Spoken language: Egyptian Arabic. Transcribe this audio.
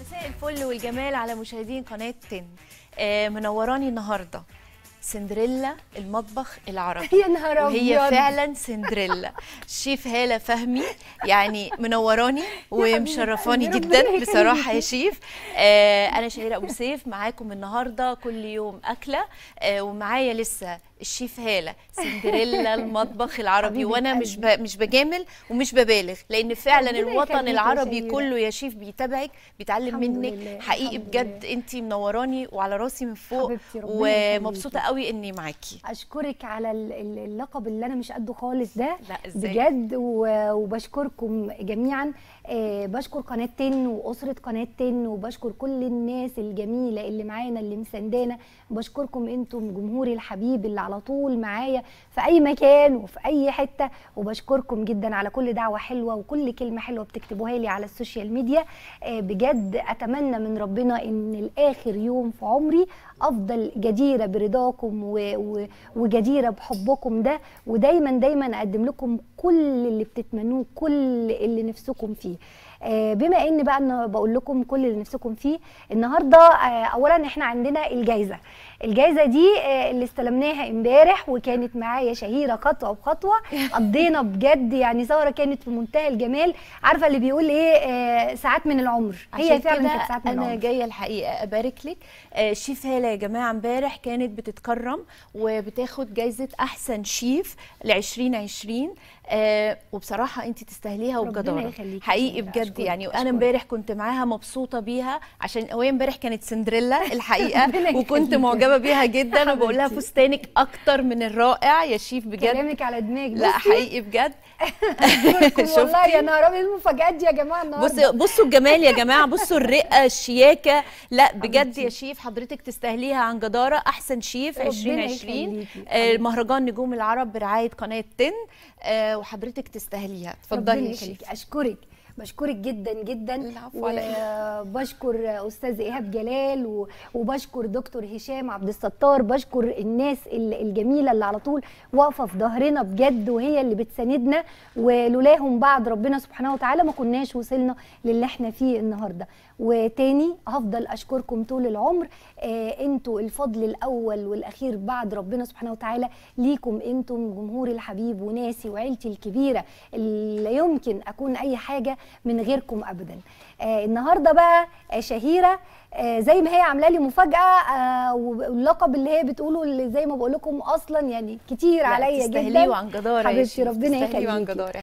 مساء الفل والجمال على مشاهدين قناة تن آه منوراني النهارده سندريلا المطبخ العربي يا نهار وهي أبيض. فعلا سندريلا الشيف هالة فهمي يعني منوراني ومشرفاني ربنا جدا يخليكي. بصراحة يا شيف آه أنا شهيرة أبو سيف معاكم النهاردة كل يوم أكلة آه ومعايا لسه الشيف هالة سندريلا المطبخ العربي حبيبة وأنا مش ب... قلبي. مش بجامل ومش ببالغ لأن فعلا ربنا الوطن يخليكي يا العربي شهيرة. كله يا شيف بيتابعك بيتعلم الحمد منك لله، حقيقي الحمد بجد انت منوراني وعلى راسي من فوق حبيبتي، ربنا ومبسوطه يخليكي. قوي اني معاكي اشكرك على ال- ال- اللقب اللي انا مش قده خالص ده لا ازاي بجد و- وبشكركم جميعا آه، بشكر قناه تن واسره قناه تن وبشكر كل الناس الجميله اللي معانا اللي مساندانا بشكركم انتم جمهوري الحبيب اللي على طول معايا في اي مكان وفي اي حته وبشكركم جدا على كل دعوه حلوه وكل كلمه حلوه بتكتبوها لي على السوشيال ميديا آه، بجد اتمنى من ربنا ان الاخر يوم في عمري افضل جديره برضاكم و... و... وجديره بحبكم ده ودايما دايما اقدم لكم كل اللي بتتمنوه كل اللي نفسكم فيه آه، بما ان بقى انا بقول لكم كل اللي نفسكم فيه النهارده آه، اولا احنا عندنا الجايزه الجايزه دي آه، اللي استلمناها امبارح وكانت معايا شهيره خطوه بخطوه قضينا بجد يعني سهره كانت في منتهى الجمال عارفه اللي بيقول ايه آه، ساعات من العمر هي عشان فعلا كده كانت ساعات من انا العمر جايه الحقيقه ابارك لك آه، شيف هاله يا جماعه امبارح كانت بتتكرم وبتاخد جايزه احسن شيف ل 2020 آه وبصراحه انت تستاهليها ربنا وبجداره يخليكي يا حقيقي سيدة، بجد أشكرك، يعني وانا أشكرك. امبارح كنت معاها مبسوطه بيها عشان هي امبارح كانت سندريلا الحقيقه ربنا وكنت يخليكي. معجبه بيها جدا وبقول لها حبيبتي. فستانك اكتر من الرائع يا شيف بجد كلامك على دماغي لا بصي، حقيقي بجد أشكركم والله شفتي؟ يا نهار ابيض المفاجآت دي يا جماعه النهارده بصوا بصوا الجمال يا جماعه بصوا الرقه الشياكه لا بجد حبيبتي. يا شيف حضرتك تستاهليها عن جداره احسن شيف ربنا 2020 يخليكي. آه، مهرجان نجوم العرب برعايه قناه تن آه، وحضرتك تستاهليها اتفضلي ربنا يا شيف يخليكي اشكرك بشكرك جدا جدا العفو على وبشكر استاذ ايهاب جلال و- وبشكر دكتور هشام عبد الستار بشكر الناس ال- الجميله اللي على طول واقفه في ظهرنا بجد وهي اللي بتساندنا ولولاهم بعد ربنا سبحانه وتعالى ما كناش وصلنا للي احنا فيه النهارده وتاني هفضل اشكركم طول العمر آه انتوا الفضل الاول والاخير بعد ربنا سبحانه وتعالى ليكم انتم جمهوري الحبيب وناسي وعيلتي الكبيره اللي لا يمكن اكون اي حاجه من غيركم ابدا آه النهارده بقى آه شهيره آه زي ما هي عامله لي مفاجاه آه واللقب اللي هي بتقوله اللي زي ما بقول لكم اصلا يعني كتير لا، عليا تستاهليه جدا وعن جداره يا حبيبتي شيف، ربنا تستاهليه وعن يخليكي جداره